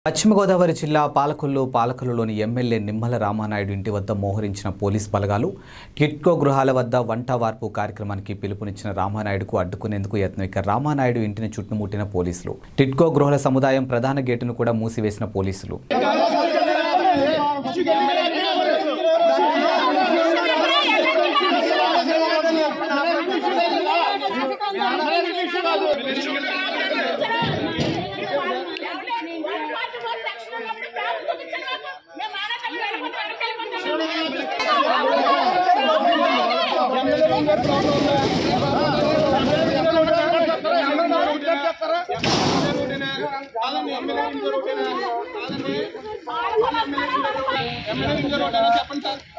పశ్చిమ గోదావరి జిల్లా పాలకొల్లు పాలకొల్లులోని ఎమ్మెల్యే నిమ్మల రామానాయుడు ఇంటి వద్ద మోహరించిన పోలీస్ బలగాలు టిట్కో గృహాల వద్ద వంట వార్పు కార్యక్రమానికి పిలుపునిచ్చిన రామానాయుడుకు అడ్డుకునేందుకు యత్నం ఇక రామానాయుడు ఇంటిని చుట్టుముట్టిన పోలీసులు టిట్కో గృహాల సముదాయం ప్రధాన గేటును కూడా మూసివేసిన పోలీసులు చెప్పండి సార్